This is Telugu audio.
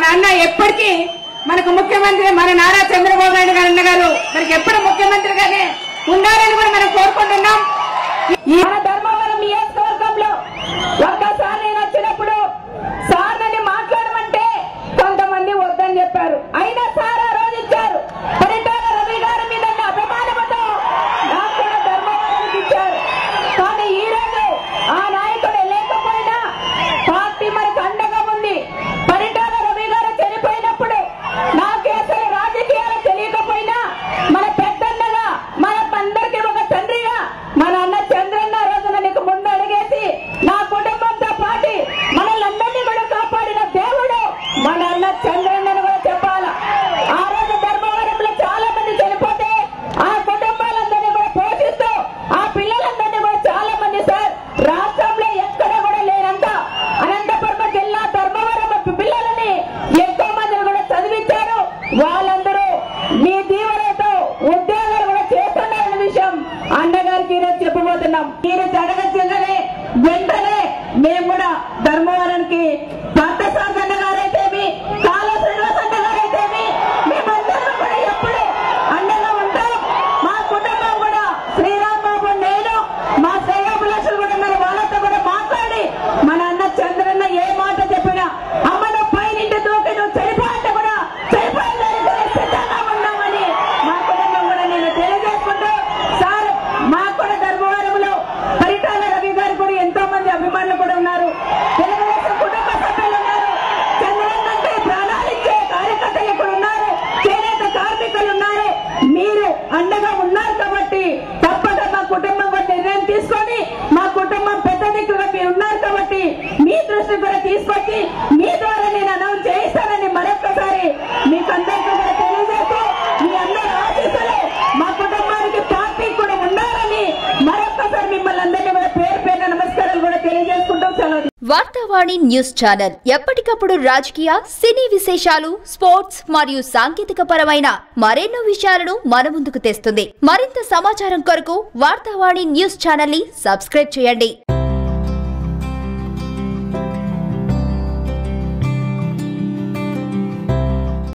అన్న ఎప్పటికీ మనకు ముఖ్యమంత్రి మన నారా చంద్రబాబు నాయుడు గారు అన్నగారు మనకి ఎప్పుడు ముఖ్యమంత్రిగానే ఉండాలని కూడా మనం కోరుకుంటున్నాం ఈ మన ధర్మవరం నియోజకవర్గంలో ఒక్కసారి నేను వచ్చినప్పుడు సార్ నన్ను మాట్లాడమంటే కొంతమంది వద్దని చెప్పారు అయినా సార్ ఆ రోజు ఇచ్చారు పరిటాల రవి గారి మీద ఉన్న అభిమానంతో నాకు కూడా ధర్మవరానికి ఇచ్చారు కానీ ఈ రోజు ఆ నాయకుడు లేకపోయినా పార్టీ మనకు అండగా ఉంది పరిటాల రవి గారు చనిపోయినప్పుడు నాకు అసలు రాజకీయాలు తెలియకపోయినా మన పెద్దన్నగా మన అందరికీ ఒక తండ్రిగా మన అన్న చంద్రన్న ఆ రోజున నీకు ముందు అడిగేసి నా కుటుంబంతో పాటి మనల్ని అందరినీ కూడా కాపాడిన దేవుడు మన అన్న చంద్రన్నను కూడా చెప్పాలా ఆ రోజు ధర్మవరంలో చాలా మంది చనిపోతే ఆ కుటుంబాలందరినీ కూడా పోషిస్తూ ఆ పిల్లలందరినీ కూడా చాలా మంది సార్ రాష్ట్రంలో ఎక్కడ కూడా లేనంత అనంతపురం జిల్లా ధర్మవరం పిల్లలని ఎంతో మందిని కూడా చదివించారు వాళ్ళందరూ మీ దీవెనతో ఉద్యోగాలు కూడా చేస్తున్నారన్న విషయం అన్నగారికి ఈరోజు చెప్పబోతున్నాం మీరు జరగచ్చిందని వెంటనే మేము కూడా ధర్మవరానికి పార్థసారథి అన్న గారైతేమి కాళ శ్రీనివాస్ అన్న గారైతేమి మేమందరం కూడా ఎప్పుడు అండగా ఉంటాం మా కుటుంబం కూడా శ్రీరామ్ బాబు నేను మా శ్రేయాభిలాషులు కూడా ఉన్నారు వాళ్ళతో కూడా మాట్లాడి మన అన్న చంద్రన్న ఏ మాట చెప్పినా అమ్మ నువ్వు పైనింటి దూకి నువ్వు చనిపోయింటే కూడా చనిపోయిందని కూడా సిద్ధంగా ఉన్నామని మా కుటుంబం కూడా నేను తెలియజేసుకుంటూ సార్ మాకు కూడా ధర్మవరంలో పరిటాల రవి గారు కూడా ఎంతో మంది అభిమానులు కూడా ఉన్నారు తెలుగుదేశం కుటుంబ సభ్యులు ఉన్నారు చంద్రన్న అంటే ప్రాణాలు ఇచ్చే కార్యకర్తలు ఇక్కడ ఉన్నారు చేనేత కార్మికులు ఉన్నారు మీరు అండగా ఉన్నారు కాబట్టి తప్పక మా కుటుంబం కూడా నిర్ణయం తీసుకొని మా కుటుంబం పెద్ద దిక్కుగా మీరు ఉన్నారు కాబట్టి మీ దృష్టి కూడా తీసుకొచ్చి మీ ద్వారా నేను అనౌన్స్ చేయిస్తానని మరొక్కసారి మీకు అందరికీ కూడా తెలియజేస్తూ మీ అందరి ఆశీస్సులు మా కుటుంబానికి పార్టీ కూడా ఉండాలని మరొక్కసారి మిమ్మల్ని అందరినీ కూడా పేరు పేరు నమస్కారాలు కూడా తెలియజేసుకుంటూ సెలవు వార్తావాణి న్యూస్ ఛానల్ ఎప్పటికప్పుడు రాజకీయ సినీ విశేషాలు స్పోర్ట్స్ మరియు సాంకేతిక పరమైన మరెన్నో విషయాలను మన ముందుకు తెస్తుంది మరింత సమాచారం కొరకు వార్తావాణి న్యూస్ ఛానల్ ని సబ్స్క్రైబ్ చేయండి